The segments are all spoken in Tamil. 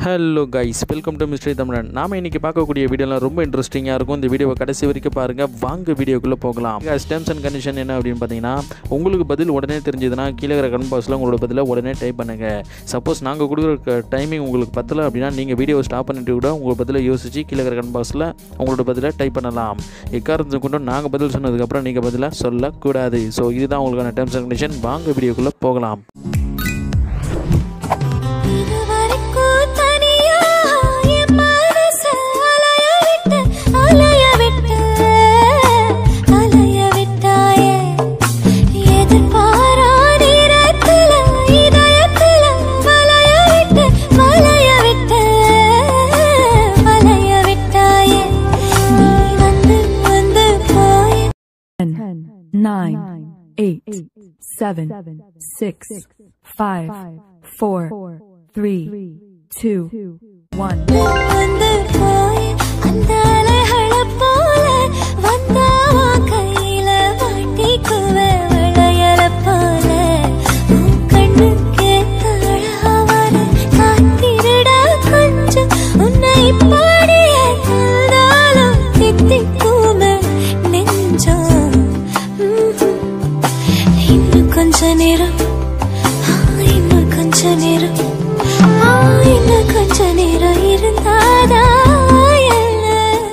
Hello guys welcome to mystery Tamizhan நாம இன்னைக்கு பார்க்கக்கூடிய வீடியோலாம் ரொம்ப இன்ட்ரெஸ்டிங்காக இருக்கும் இந்த வீடியோவை கடைசி வரைக்கும் பாருங்கள் வாங்க வீடியோக்குள்ளே போகலாம் டேர்ம்ஸ் அண்ட் கண்டிஷன் என்ன அப்படின்னு பார்த்தீங்கன்னா உங்களுக்கு பதில் உடனே தெரிஞ்சதுன்னா கீழே இருக்கிற கமெண்ட் பாக்ஸில் உங்களோட பதிலை உடனே டைப் பண்ணுங்கள் சப்போஸ் நாங்கள் கொடுக்குற டைமிங் உங்களுக்கு பத்தல அப்படின்னா நீங்கள் வீடியோவை ஸ்டாப் பண்ணிட்டு கூட உங்கள் பதிலை யோசிச்சு கீழே இருக்கிற கமெண்ட் பாக்ஸில் உங்களோட பதிலை டைப் பண்ணலாம் எக்காரணத்தை கொண்டும் நாங்கள் பதில் சொன்னதுக்கப்புறம் நீங்கள் பதிலை சொல்லக்கூடாது ஸோ இதுதான் உங்களுக்கான டேர்ம்ஸ் அண்ட் கண்டிஷன் வாங்க வீடியோக்குள்ளே போகலாம் இதுவரைக்கும் தனியா என் மனச அலைய விட்டு, அலைய விட்டு, அலைய விட்டாயே. எதிர்பாரா நேரத்துல, இதயத்துல வளைய விட்டு, வளைய விட்டு, வளைய விட்டாயே. நீ வந்து வந்து போய் Ten, nine, eight, seven, six, five, four, three, two, one. வந்து போய் அந்த அலைகளைப் போல வந்தா உன் கையில மாட்டிக்குவ வளையலைப் போல. உன் கண்ணுக்கே தாழாமல காத்திருடா கொஞ்சம். உன்னை இப்படியே கண்டாலும் தித்திக்குமே நெஞ்சம். ம்ஹும். இன்னும் கொஞ்ச நேரம் ஆ, இன்னும் கொஞ்ச நேரம் ஆ, இன்னும் கொஞ்ச நேரம் இருந்தாதா என்ன?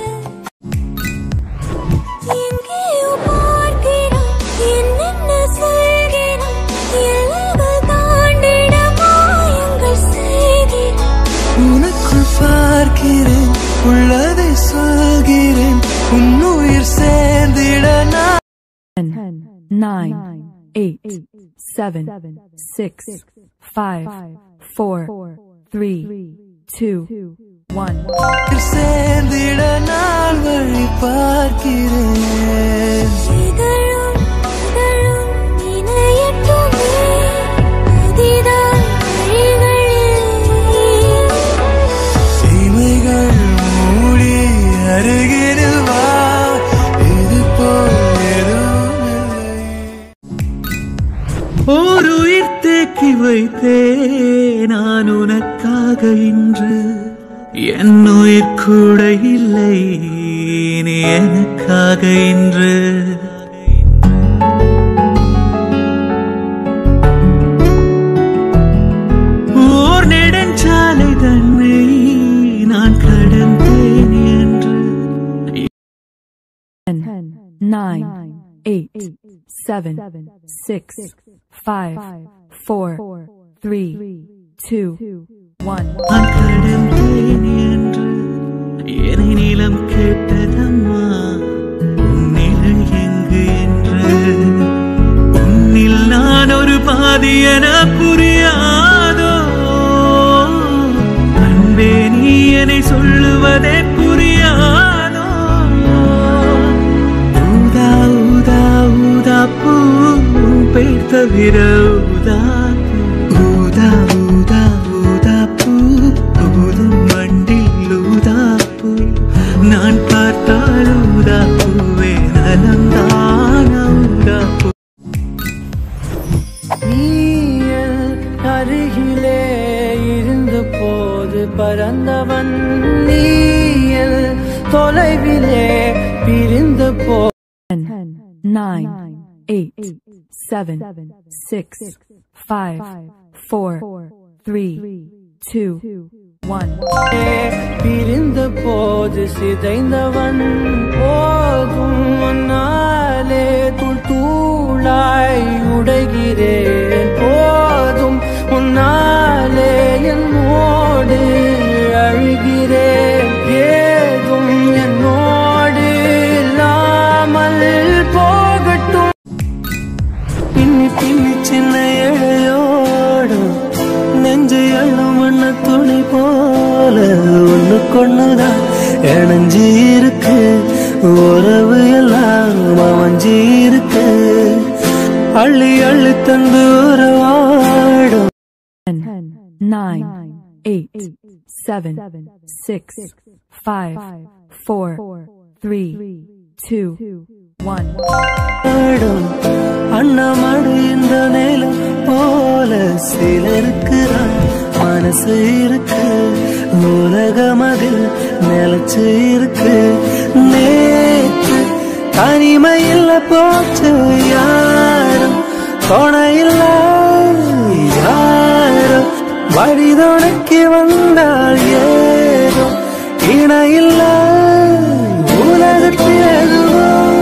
எங்கேயோ பார்க்கிறோம், என்னென்ன சொல்கிறோம், எல்லைகள் தாண்டிட மாயங்கள் செய்கிறோம். உனக்குள் பார்க்கிறேன் உள்ளதை சொல்கிறேன் உன்னுயிர் சேர்ந்திட நான் Ten, nine, eight, seven, six, five, four, three, two, one. உயிர் சேர்ந்திட நான் வழி பார்க்கிறேன் இதழும் இதழும் இணையட்டுமே, புதிதாய் வழிகளில் தீமைகள் மூடி அருகினில் வா இது போல் எதுவும் இல்லை ஒரு உயிர் தேக்கி வைத்தே நான் உனக்காக இன்று என் உயிர் கூட இல்லை நீ எனக்காக இன்று ஓர் நெடுஞ்சாலை தன்னை நான் கடந்தேன் என்று Ten, nine, eight, seven, six, five, four, three, two, one. நான் கடந்தேன் என்று என்னை நிலம் கேட்டதம்மா உன்னில் எங்கு என்று உன்னில் நான் ஒரு பாதி என புரியாதோ அன்பே நீ என்னை சொல்லுவதே புரியாதோ ஊதா ஊதா ஊதா பூ உன் பெயர் தவிர ஊதா பூ. ஊதா ஊதா ஊதா பூ ஊதும் வண்டில் ஊதா பூ நான் பார்த்தால் ஊதா பூவே நலந்தான் ஊதா பூ நீயல் அருகிலே இருந்த போது பறந்தவன் நீயல் தொலைவிலே பிரிந்த போ Ten, nine, eight, seven, six, five, four, three, two, one. பிரிந்த போது சிதைந்தவன் போதும் முன்னாலே தூள் தூளாய் உடைகிறேன் போதும் முன்னாலே என்னோடு அழுகிறேன் ஏதும் என்னோடு இல்லாமல் போகட்டும் பின்னி பின்னி சின்ன இழையோடும் நெஞ்சு எள்ளும் வண்ண துணி போல ஒண்ணு கொண்ணுதான் இணைஞ்சி இருக்கு உறவு எல்லாம் அவஞ்சி இருக்கு அள்ளி அள்ளி தந்து உறவாடும் Ten, nine, eight, seven, six, five, four, three, two, one. ஆடும் அண்ணாமடு இந்த நிலம் போல சிலருக்கு தான் மனசு இருக்கு உலகம் அதில் நிலச்சு இருக்கு நேற்று தனிமையில் போச்சு யாரும் துணையில்ல யாரும் வழிதொடக்கி வந்தால் ஏதோ இணையில்ல உலகத்தில் எதுவும்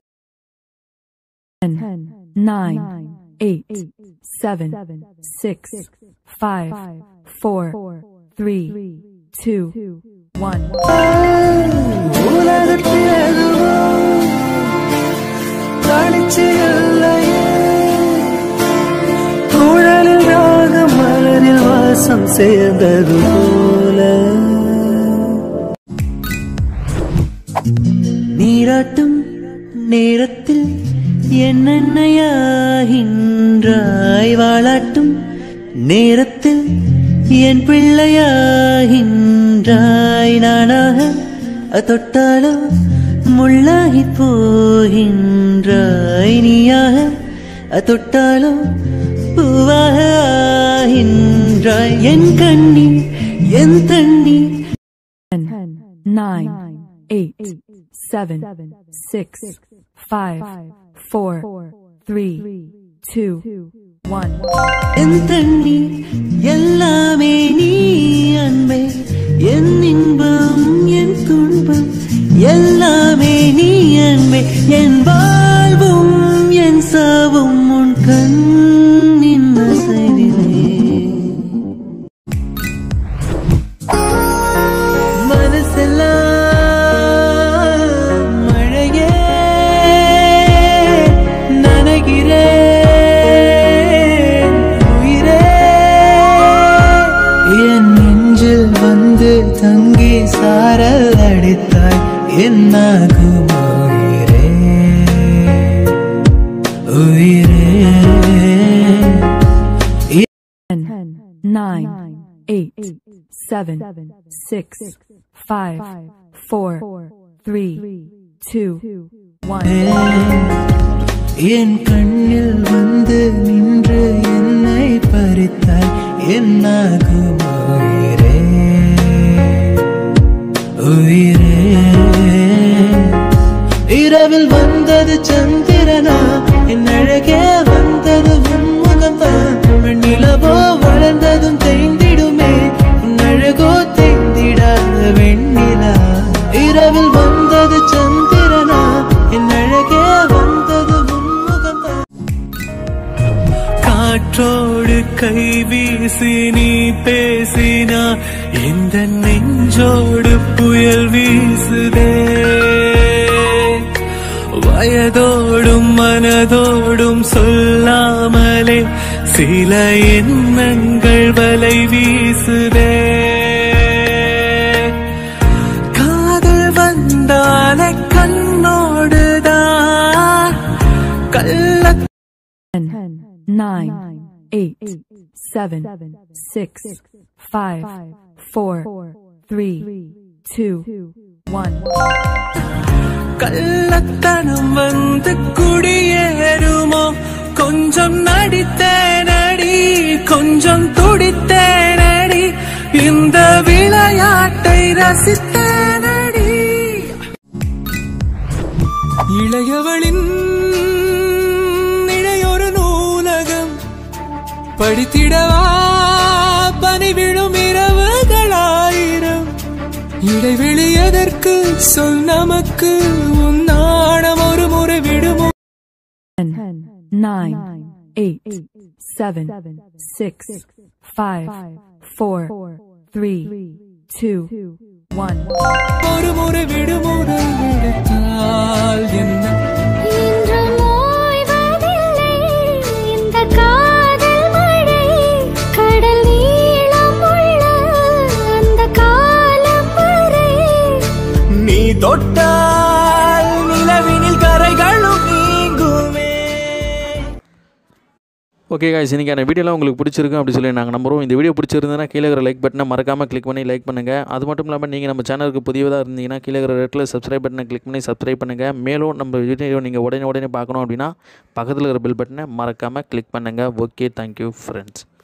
Ten, nine, eight, seven, six, five, four, three, two, one. உலகத்தில் எதுவும் தனிச்சு இல்லையே குழலில் ராக மலரில் வாசம் சேர்ந்தது போல நீராட்டும் நேரத்தில் என்னென்னையாகின்றாய் வாழாட்டும் நேரத்தில் என் பிள்ளையாகின்றாய் நானாக தொட்டாலோ முள்ளாகி போகின்றாய் நீயாக தொட்டாலோ பூவாக ஆகின்றாய் என் கண்ணீர் என் தண்ணீர் Ten, nine, eight, seven, six, five, four, three, two, one. என் தண்ணீர் எல்லாமே நீ அன்பே என் இன்பம் என் துன்பம் எல்லாமே நீ அன்பே என் வாழ்வும் என் சாவும் உன் கண்ணின் அசைவிலே மனசெல்லாம் மழையே நனைகிறேன் உயிரே என் நெஞ்சில் வந்து தங்கி சாரல் அடித்தாய் என்னாகும் உயிரே உயிரே Ten, nine, eight, seven, six, five, four, three, two, one. என் கண்ணில் வந்து நின்று என்னை பறித்தாய் என்னாகும் உயிரே உயிரே இரவில் வந்தது சந்திரனா என் அழகே வந்தது உன்முகம்தான் வெண்ணிலவோ வளர்ந்ததும் தேய்ந்திடுமே உன் அழகோ தேய்ந்திடாத வெண்ணிலா இரவில் வந்தது சந்திரனா என் அழகே வந்தது உன்முகம்தான் காற்றோடு கை வீசி நீ பேசினா இந்த நெஞ்சோடு புயல் வீசுதே வயதோடும் மனதோடும் சொல்லாமலே சில எண்ணங்கள் வலை வீசுதே காதல் வந்தாலே கண்ணோடுதான் கள்ள Ten, nine, eight, seven, six, five, four, three, two, one. கள்ளத்தனம் வந்து குடியேறுமோ கொஞ்சம் நடித்தேனடி கொஞ்சம் துடித்தேனடி இந்த விளையாட்டை ரசித்தேனடி இளையவளின் இடையொரு நூலகம் படித்திடவா பனி விழும் இரவுகளாயிரம் இடைவெளி எதற்கு சொல் நமக்கு உன் நாணம் ஒரு முறை விடுமோ Ten, nine, eight, seven, six, five, four, three, two, one. ஒரு முறை விடுமுறை எடுத்தால் என்ன இன்றும் ஓய்வதில்லை இந்த காதல் மழை கடல் நீளம் உள்ள அந்த காலம் வரை நீ தொட்டால் நிலவினில் கரைகளும் நீங்குமே ஓகே காய்ஸ் இன்றைக்கான வீடியோலாம் உங்களுக்கு பிடிச்சிருக்கும் அப்படி சொல்லி நாங்கள் நம்புறோம் இந்த வீடியோ பிடிச்சிருந்ததுன்னா கீழே இருக்கிற லைக் பட்டனை மறக்காமல் கிளிக் பண்ணி லைக் பண்ணுங்கள் அது மட்டும் இல்லாமல் நீங்கள் நம்ம சேனலுக்கு புதியதாக இருந்தீங்கன்னா கீழே இருக்கிற ரெட்டில் சப்ஸ்கிரைப் பட்டனை கிளிக் பண்ணி சப்ஸ்கிரைப் பண்ணுங்கள் மேலும் நம்ம வீடியோ நீங்கள் உடனே உடனே பார்க்கணும் அப்படின்னா பக்கத்தில் இருக்கிற பெல் பட்டனை மறக்காமல் கிளிக் பண்ணுங்கள் ஓகே தேங்க்யூ ஃப்ரெண்ட்ஸ்